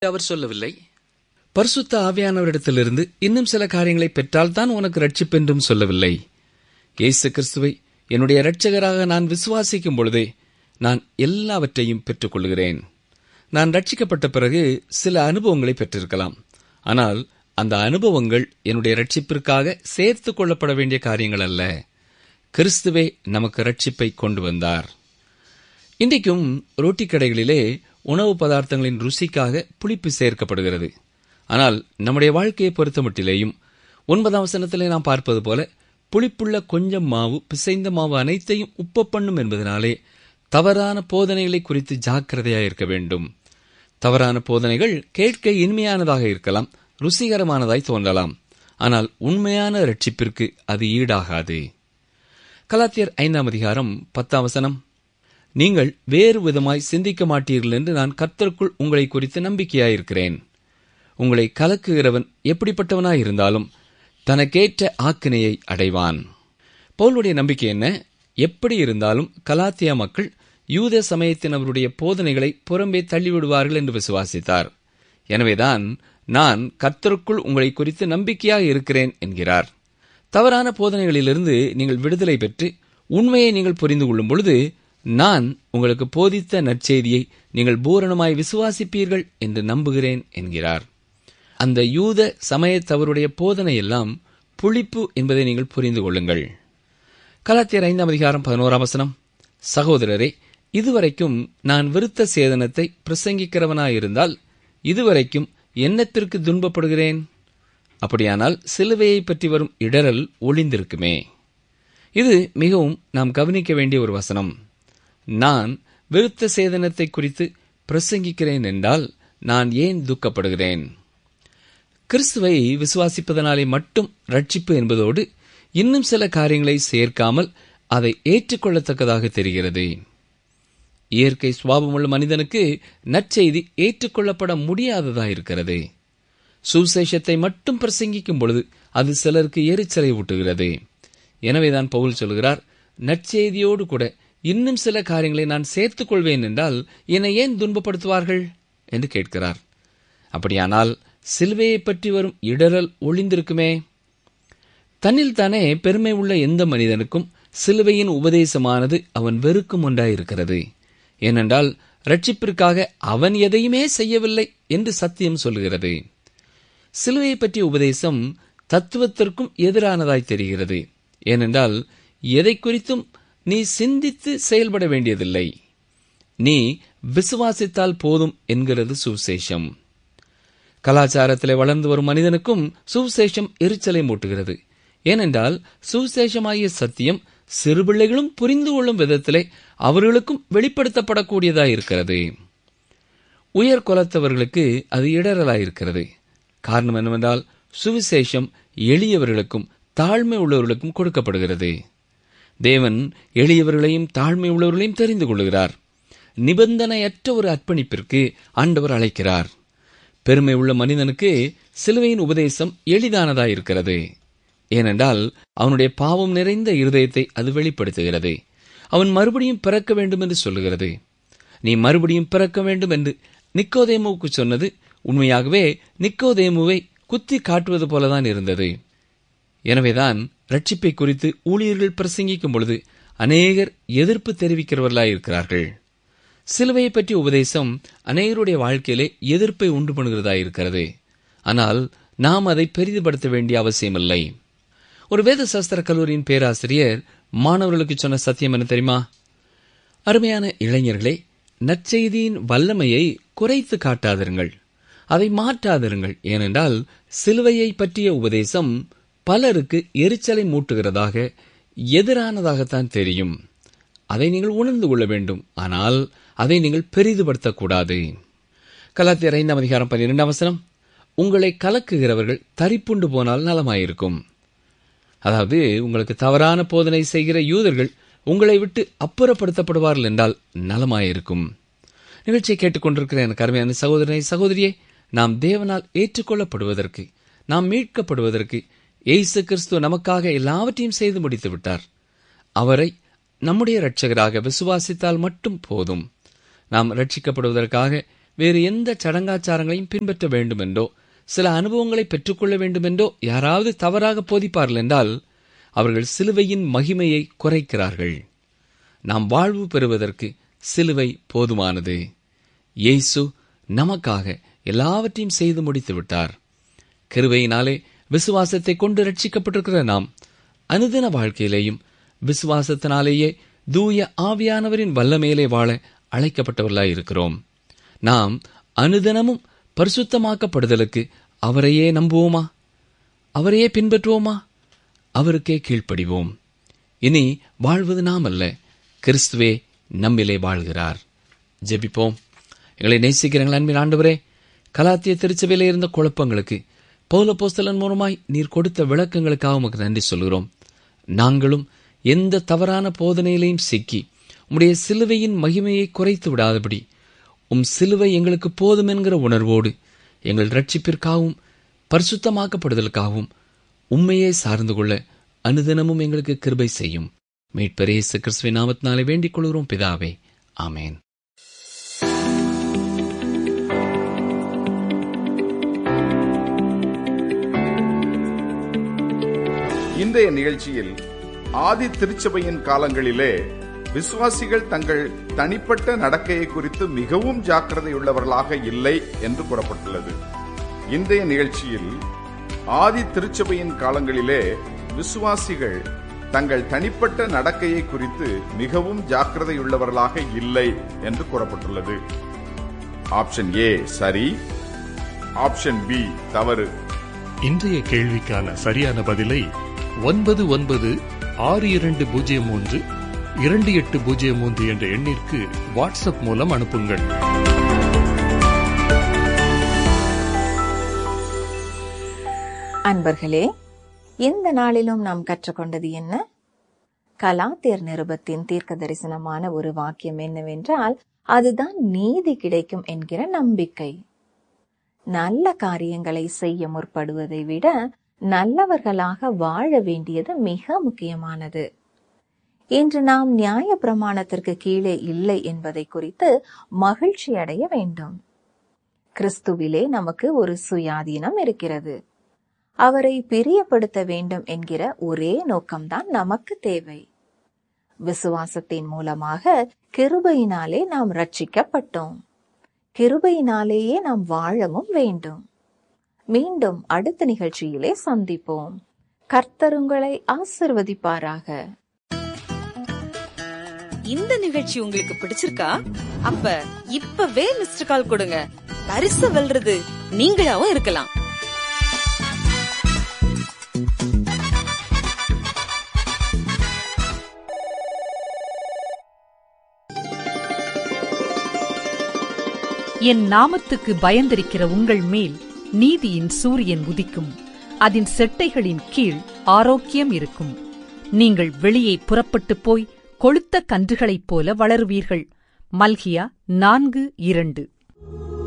அவர் சொல்லவில்லை பரிசுத்த ஆவியானவரிடத்திலிருந்து இன்னும் சில காரியங்களை பெற்றால்தான் உனக்கு ரட்சிப்பென்றும் சொல்லவில்லை இயேசு கிறிஸ்துவை என்னுடைய இரட்சகராக நான் விசுவாசிக்கும் பொழுதே நான் எல்லாவற்றையும் பெற்றுக்கொள்கிறேன் நான் ரட்சிக்கப்பட்ட பிறகு சில அனுபவங்களை பெற்றிருக்கலாம் ஆனால் அந்த அனுபவங்கள் என்னுடைய ரட்சிப்பிற்காக சேர்த்துக் கொள்ளப்பட வேண்டிய காரியங்கள் அல்ல கிறிஸ்துவே நமக்கு ரட்சிப்பை கொண்டு வந்தார் இன்றைக்கும் ரொட்டி கடைகளிலே உணவு பதார்த்தங்களின் ருசிக்காக புளிப்பு சேர்க்கப்படுகிறது ஆனால் நம்முடைய வாழ்க்கையை பொறுத்தமட்டிலேயும் ஒன்பதாம் வசனத்திலே நாம் பார்ப்பது போல புளிப்புள்ள கொஞ்சம் மாவு பிசைந்த மாவு அனைத்தையும் உப்ப பண்ணும் என்பதனாலே தவறான போதனைகளை குறித்து ஜாக்கிரதையாக இருக்க வேண்டும் தவறான போதனைகள் கேட்க இனிமையானதாக இருக்கலாம் ருசிகரமானதாய் தோன்றலாம் ஆனால் உண்மையான ரட்சிப்பிற்கு அது ஈடாகாது கலாத்தியர் ஐந்தாம் அதிகாரம் பத்தாம் வசனம் நீங்கள் வேறு விதமாய் சிந்திக்க மாட்டீர்கள் என்று நான் கர்த்தருக்குள் உங்களை குறித்து நம்பிக்கையாயிருக்கிறேன் உங்களை கலக்குகிறவன் எப்படிப்பட்டவனாய் இருந்தாலும் தனக்கேற்ற ஆக்கினையை அடைவான் பவுலுடைய நம்பிக்கை என்ன எப்படி இருந்தாலும் கலாத்தியா மக்கள் யூத சமயத்தினருடைய போதனைகளை புறம்பே தள்ளிவிடுவார்கள் என்று விசுவாசித்தார் எனவேதான் நான் கர்த்தருக்குள் உங்களை குறித்து நம்பிக்கையாக இருக்கிறேன் என்கிறார் தவறான போதனைகளிலிருந்து நீங்கள் விடுதலை பெற்று உண்மையை நீங்கள் புரிந்து கொள்ளும் பொழுது நான் உங்களுக்கு போதித்த நற்செய்தியை நீங்கள் பூரணமாய் விசுவாசிப்பீர்கள் என்று நம்புகிறேன் என்கிறார் அந்த யூத சமயத்தவருடைய போதனை எல்லாம் புளிப்பு என்பதை நீங்கள் புரிந்து கொள்ளுங்கள் கலாத்தியர் ஐந்தாம் அதிகாரம் பதினோராம் வசனம் சகோதரரே இதுவரைக்கும் நான் விருத்த சேதனத்தை பிரசங்கிக்கிறவனாயிருந்தால் இதுவரைக்கும் என்னத்திற்கு துன்பப்படுகிறேன் அப்படியானால் சிலுவையை பற்றி வரும் இடரல் ஒளிந்திருக்குமே இது மிகவும் நாம் கவனிக்க வேண்டிய ஒரு வசனம் நான் விருத்த சேதனத்தை குறித்து பிரசங்கிக்கிறேன் என்றால் நான் ஏன் துக்கப்படுகிறேன் கிறிஸ்துவை விசுவாசிப்பதனாலே மட்டும் ரட்சிப்பு என்பதோடு இன்னும் சில காரியங்களை சேர்க்காமல் அதை ஏற்றுக்கொள்ளத்தக்கதாக தெரிகிறது இயற்கை சுவாபமுள்ள மனிதனுக்கு நற்செய்தி ஏற்றுக்கொள்ளப்பட முடியாததாயிருக்கிறது சுவிசேஷத்தை மட்டும் பிரசங்கிக்கும் பொழுது அது சிலருக்கு எரிச்சலை ஊட்டுகிறது எனவேதான் பவுல் சொல்கிறார் நற்செய்தியோடு கூட இன்னும் சில காரியங்களை நான் சேர்த்துக் கொள்வேன் என்றால் என்னை ஏன் துன்பப்படுத்துவார்கள் என்று கேட்கிறார் அப்படியானால் சிலுவையை பற்றி வரும் இடரல் ஒளிந்திருக்குமே தன்னில் தானே பெருமை உள்ள எந்த மனிதனுக்கும் சிலுவையின் உபதேசமானது அவன் வெறுக்கும் ஒன்றாயிருக்கிறது ஏனென்றால் ரட்சிப்பிற்காக அவன் எதையுமே செய்யவில்லை என்று சத்தியம் சொல்கிறது சிலுவையை பற்றிய உபதேசம் தத்துவத்திற்கும் எதிரானதாய் தெரிகிறது ஏனென்றால் எதை குறித்தும் நீ சிந்தித்து செயல்பட வேண்டியதில்லை நீ விசுவாசித்தால் போதும் என்கிறது சுவிசேஷம் கலாச்சாரத்திலே வளர்ந்து வரும் மனிதனுக்கும் சுவிசேஷம் எரிச்சலை மூட்டுகிறது ஏனென்றால் சுவிசேஷமாகிய சத்தியம் சிறுபிள்ளைகளும் புரிந்து கொள்ளும் விதத்திலே அவர்களுக்கும் வெளிப்படுத்தப்படக்கூடியதாயிருக்கிறது உயர் குலத்தவர்களுக்கு அது இடரலாயிருக்கிறது காரணம் என்னவென்றால் சுவிசேஷம் எளியவர்களுக்கும் தாழ்மை உள்ளவர்களுக்கும் கொடுக்கப்படுகிறது தேவன் எளியவர்களையும் தாழ்மை உள்ளவர்களையும் தெரிந்து கொள்கிறார் நிபந்தனையற்ற ஒரு அர்ப்பணிப்பிற்கு ஆண்டவர் அழைக்கிறார் பெருமை உள்ள மனிதனுக்கு சிலுவையின் உபதேசம் எளிதானதாயிருக்கிறது ஏனென்றால் அவனுடைய பாவம் நிறைந்த இருதயத்தை அது வெளிப்படுத்துகிறது அவன் மறுபடியும் பிறக்க வேண்டும் என்று சொல்லுகிறது நீ மறுபடியும் பிறக்க வேண்டும் என்று நிக்கோதேமுவுக்கு சொன்னது உண்மையாகவே நிக்கோதேமுவை குத்தி காட்டுவது போலதான் இருந்தது எனவேதான் ரட்சிப்பை குறித்து ஊழியர்கள் பிரசங்கிக்கும் பொழுது அநேகர் எதிர்ப்பு தெரிவிக்கிறவர்களாயிருக்கிறார்கள் சிலுவையை பற்றிய உபதேசம் அநேகருடைய வாழ்க்கையிலே எதிர்ப்பை உண்டு பண்ணுகிறதா இருக்கிறது ஆனால் நாம் அதை பெரிதுபடுத்த வேண்டிய அவசியமில்லை ஒரு வேத சாஸ்திர கல்லூரியின் பேராசிரியர் மாணவர்களுக்கு சொன்ன சத்தியம் என்ன தெரியுமா அருமையான இளைஞர்களே நற்செய்தியின் வல்லமையை குறைத்து காட்டாதிருங்கள் அதை மாற்றாதிருங்கள் ஏனென்றால் சிலுவையை பற்றிய உபதேசம் பலருக்கு எரிச்சலை மூட்டுகிறதாக எதிரானதாகத்தான் தெரியும் அதை நீங்கள் உணர்ந்து கொள்ள வேண்டும் ஆனால் அதை நீங்கள் பெரிதுபடுத்தக்கூடாது கலாத்தியர் ஐந்தாம் அதிகாரம் பன்னிரெண்டாம் வசனம் உங்களை கலக்குகிறவர்கள் தரிப்புண்டு போனால் நலமாயிருக்கும் அதாவது உங்களுக்கு தவறான போதனை செய்கிற யூதர்கள் உங்களை விட்டு அப்புறப்படுத்தப்படுவார்கள் என்றால் நலமாயிருக்கும் நிகழ்ச்சியை கேட்டுக்கொண்டிருக்கிற எனக்கு அருமையான சகோதரனை சகோதரியே நாம் தேவனால் ஏற்றுக்கொள்ளப்படுவதற்கு நாம் மீட்கப்படுவதற்கு இயேசு கிறிஸ்து நமக்காக எல்லாவற்றையும் செய்து முடித்து விட்டார் அவரை நம்முடைய இரட்சகராக விசுவாசித்தால் மட்டும் போதும் நாம் ரட்சிக்கப்படுவதற்காக வேறு எந்த சடங்காச்சாரங்களையும் பின்பற்ற வேண்டுமென்றோ சில அனுபவங்களை பெற்றுக்கொள்ள வேண்டுமென்றோ யாராவது தவறாக போதிப்பார்கள் என்றால் அவர்கள் சிலுவையின் மகிமையை குறைக்கிறார்கள் நாம் வாழ்வு பெறுவதற்கு சிலுவை போதுமானது இயேசு நமக்காக எல்லாவற்றையும் செய்து முடித்து விட்டார் கிருபையினாலே விசுவாசத்தை கொண்டு ரட்சிக்கப்பட்டிருக்கிற நாம் அனுதின வாழ்க்கையிலேயும் விசுவாசத்தினாலேயே தூய ஆவியானவரின் வல்லமையிலே வாழ அழைக்கப்பட்டவர்களாய் இருக்கிறோம் நாம் அனுதினமும் பரிசுத்தமாக்கப்படுதலுக்கு அவரையே நம்புவோமா அவரையே பின்பற்றுவோமா அவருக்கே கீழ்ப்படிவோம் இனி வாழ்வது நாம் அல்ல கிறிஸ்துவே நம்மிலே வாழ்கிறார் ஜெபிப்போம் எங்களை நேசிக்கிறீங்கள் அன்பின் ஆண்டவரே கலாத்திய திருச்சபையிலே இருந்த குழப்பங்களுக்கு பௌல போஸ்தலன் மூலமாய் நீர் கொடுத்த விளக்கங்களுக்காக உமக்கு நன்றி சொல்கிறோம் நாங்களும் எந்த தவறான போதனையிலையும் சிக்கி உம்முடைய சிலுவையின் மகிமையை குறைத்து விடாதபடி உம் சிலுவை எங்களுக்கு போதும் என்கிற உணர்வோடு எங்கள் ரட்சிப்பிற்காகவும் பரிசுத்தமாக்கப்படுதலுக்காகவும் உண்மையே சார்ந்து கொள்ள அனுதினமும் எங்களுக்கு கிருபை செய்யும் மீட்பரேசு கிறிஸ்துவின் நாமத்தினாலே வேண்டிக் கொள்கிறோம் பிதாவே ஆமேன் இன்றைய நிகழ்ச்சியில் ஆதி திருச்சபையின் காலங்களிலே விசுவாசிகள் தங்கள் தனிப்பட்ட நடக்கையை குறித்து மிகவும் ஜாக்கிரதையுள்ளவர்களாக இல்லை என்று கூறப்பட்டுள்ளது இன்றைய நிகழ்ச்சியில் ஆதி திருச்சபையின் காலங்களிலே விசுவாசிகள் தங்கள் தனிப்பட்ட நடக்கையை குறித்து மிகவும் ஜாக்கிரதையுள்ளவர்களாக இல்லை என்று கூறப்பட்டுள்ளது ஆப்ஷன் ஏ சரி ஆப்ஷன் பி தவறு இன்றைய கேள்விக்கான சரியான பதிலை ஒன்பது ஒன்பது ஆறு இரண்டு பூஜ்ஜியம் மூன்று இரண்டு எட்டு பூஜ்ஜியம் மூன்று என்ற எண்ணிற்கு வாட்ஸ்அப் மூலம் அனுப்புங்கள் அன்பர்களே இந்த நாளிலும் நாம் கற்றுக்கொண்டது என்ன கலாத்தியர் நிருபத்தின் தீர்க்க தரிசனமான ஒரு வாக்கியம் என்னவென்றால் அதுதான் நீதி கிடைக்கும் என்கிற நம்பிக்கை நல்ல காரியங்களை செய்ய முற்படுவதை விட நல்லவர்களாக வாழ வேண்டியது மிக முக்கியமானது இன்று நாம் நியாய பிரமாணத்திற்கு கீழே இல்லை என்பதை குறித்து மகிழ்ச்சி அடைய வேண்டும் கிறிஸ்துவிலே நமக்கு ஒரு சுயாதீனம் இருக்கிறது அவரை பிரியப்படுத்த வேண்டும் என்கிற ஒரே நோக்கம்தான் நமக்கு தேவை விசுவாசத்தின் மூலமாக கிருபையினாலே நாம் ரட்சிக்கப்பட்டோம் கிருபையினாலேயே நாம் வாழவும் வேண்டும் மீண்டும் அடுத்த நிகழ்ச்சியிலே சந்திப்போம் கர்த்தருங்களை ஆசிர்வதிப்பாராக இந்த நிகழ்ச்சி உங்களுக்கு பிடிச்சிருக்கா அப்ப இப்பவே மிஸ்டர் கால் கொடுங்க பரிசு வெல்றது நீங்களாவும் இருக்கலாம் என் நாமத்துக்கு பயந்திருக்கிற உங்கள் மேல் நீதியின் சூரியன் உதிக்கும் அதன் செட்டைகளின் கீழ் ஆரோக்கியம் இருக்கும் நீங்கள் வெளியே புறப்பட்டுப் போய் கொழுத்த கன்றுகளைப் போல வளருவீர்கள் மல்கியா நான்கு இரண்டு